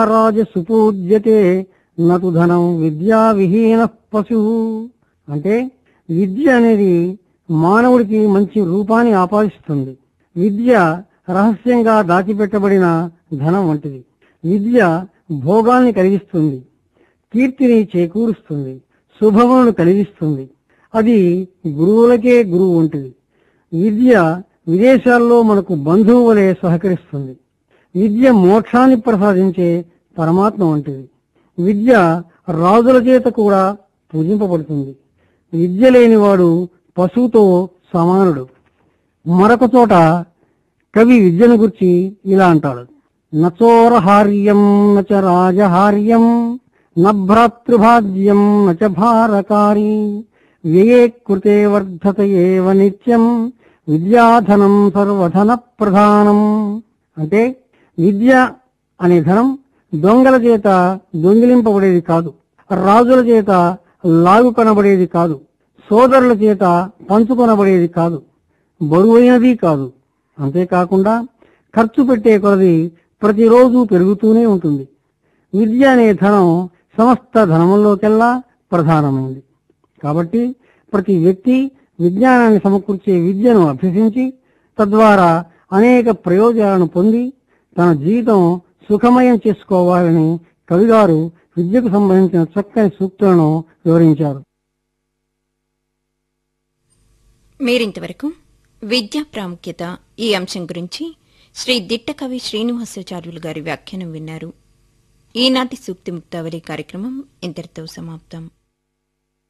రాజ సుపూజ్యతే నటు ధనం విద్యా విహీన పశు అంటే విద్య అనేది మానవుడికి మంచి రూపాన్ని ఆపాదిస్తుంది విద్య రహస్యంగా దాచిపెట్టబడిన ధనం వంటిది విద్య భోగాల్ని కలిగిస్తుంది కీర్తిని చేకూరుస్తుంది శుభములను కలిగిస్తుంది అది గురువులకే గురువు వంటిది విద్య విదేశాల్లో మనకు బంధువు వలె సహకరిస్తుంది విద్య మోక్షాన్ని ప్రసాదించే పరమాత్మ వంటిది విద్య రాజుల చేత కూడా పూజింపబడుతుంది విద్య లేనివాడు పశువుతో సమానుడు మరొక చోట కవి విద్యను గురించి ఇలా అంటాడు నచోరహార్యం నచ రాజహార్యం నభ్రాతృభాజ్యం నచ భారకారి వ్యయే కృతే వర్ధత ఏవ నిత్యం విద్యాధనం సర్వధన ప్రధానం అంటే విద్య అనే ధనం దొంగల చేత దొంగిలింపబడేది కాదు రాజుల చేత లాగు కనబడేది కాదు సోదరుల చేత పంచుకొనబడేది కాదు బరువైనది కాదు అంతేకాకుండా ఖర్చు పెట్టే కొలది ప్రతిరోజు పెరుగుతూనే ఉంటుంది విద్య అనే ధనం సమస్త ధనముల్లోకెల్లా ప్రధానమైంది కాబట్టి ప్రతి వ్యక్తి విజ్ఞానాన్ని సమకూర్చే విద్యను అభ్యసించి తద్వారా అనేక ప్రయోజనాలను పొంది తన జీవితం సుఖమయం చేసుకోవాలని కవిగారు విద్యకు సంబంధించిన చక్కని సూక్తులను వివరించారు మీరింతవరకు విద్యా ప్రాముఖ్యత ఈ అంశం గురించి శ్రీ దిట్టకవి శ్రీనివాసాచార్యులు గారి వ్యాఖ్యానం విన్నారు ఈనాటి సూక్తి ముక్తావళి కార్యక్రమం ఇంతటితో సమాప్తం